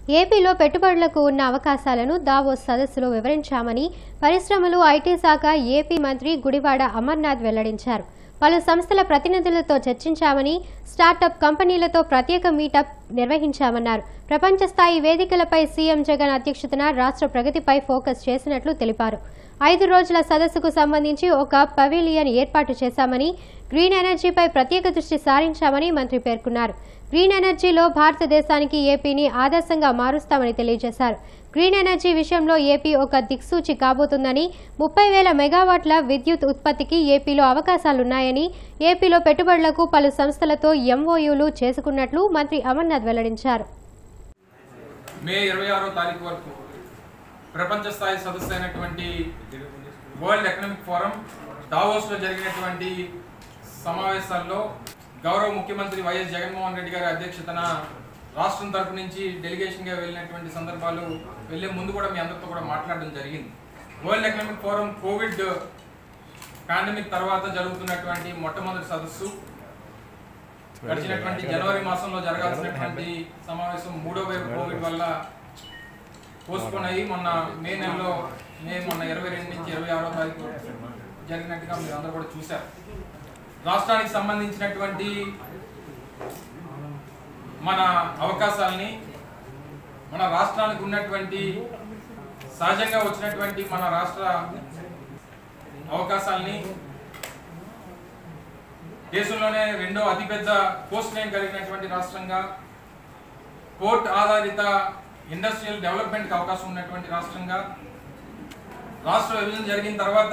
ఏపీలో పెట్టుబడులకు ఉన్న అవకాశాలను దావోస్ సదస్సులో వివరించామని పరిశ్రమలు ఐటీ శాఖ ఏపీ మంత్రి గుడివాడ అమర్నాథ్ వెల్లడించారు పలు సంస్థల ప్రతినిధులతో చర్చించామని స్టార్టప్ కంపెనీలతో ప్రత్యేక మీటప్ నిర్వహించామన్నారు ప్రపంచ స్థాయి వేదికలపై సీఎం జగన్ అధ్యక్షతన రాష్ట్ర ప్రగతిపై ఫోకస్ చేసినట్లు తెలిపారు ఐదు రోజుల సదస్సుకు సంబంధించి ఒక పవిలియన్ ఏర్పాటు చేశామని గ్రీన్ ఎనర్జీపై ప్రత్యేక దృష్టి సారించామని మంత్రి పేర్కొన్నారు గ్రీన్ ఎనర్జీలో భారతదేశానికి ఏపీని ఆదర్శంగా మారుస్తామని తెలియజేశారు గ్రీన్ ఎనర్జీ విషయంలో ఏపీ ఒక దిక్సూచి కాబోతుందని ముప్పై వేల మెగావాట్ల విద్యుత్ ఉత్పత్తికి ఏపీలో అవకాశాలున్నాయని ఏపీలో పెట్టుబడులకు పలు సంస్థలతో ఎంఓయూలు చేసుకున్నట్లు మంత్రి అమర్నాథ్ వెల్లడించారు మే ఇరవై ఆరో తారీఖు వరకు ప్రపంచ స్థాయి సదస్సు అయినటువంటి వరల్డ్ ఎకనామిక్ ఫోరం దావోస్లో జరిగినటువంటి సమావేశాల్లో గౌరవ ముఖ్యమంత్రి వైఎస్ జగన్మోహన్ రెడ్డి గారి అధ్యక్షతన రాష్ట్రం తరపు నుంచి డెలిగేషన్గా వెళ్ళినటువంటి సందర్భాలు వెళ్ళే ముందు కూడా మీ అందరితో కూడా మాట్లాడడం జరిగింది world economic forum COVID pandemic తర్వాత జరుగుతున్నటువంటి మొట్టమొదటి సదస్సు గడిచినటువంటి జనవరి మాసంలో జరగాల్సినటువంటి సమావేశం మూడో వేవ్ కోవిడ్ వల్ల పోస్ట్పోన్ అయ్యి మొన్న మే నెలలో మే మొన్న ఇరవై రెండు నుంచి ఇరవై ఆరో తారీఖు జరిగినట్టుగా మీరు అందరూ కూడా చూశారు రాష్ట్రానికి సంబంధించినటువంటి మన అవకాశాలని మన రాష్ట్రానికి ఉన్నటువంటి సహజంగా వచ్చినటువంటి మన రాష్ట్ర అవకాశాలని దేశంలోనే రెండో అతిపెద్ద కోస్ట్ లైన్ కలిగినటువంటి రాష్ట్రంగా పోర్ట్ ఆధారిత ఇండస్ట్రియల్ డెవలప్మెంట్కి అవకాశం ఉన్నటువంటి రాష్ట్రంగా రాష్ట్ర విభజన జరిగిన తర్వాత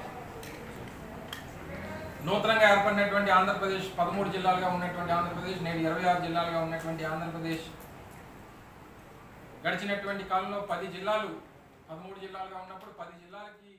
నూతనంగా ఏర్పడినటువంటి ఆంధ్రప్రదేశ్ పదమూడు జిల్లాలుగా ఉన్నటువంటి ఆంధ్రప్రదేశ్ నేడు ఇరవై ఆరు జిల్లాలుగా ఉన్నటువంటి ఆంధ్రప్రదేశ్ గడిచినటువంటి కాలంలో పది జిల్లాలు పదమూడు జిల్లాలుగా ఉన్నప్పుడు పది జిల్లాలకి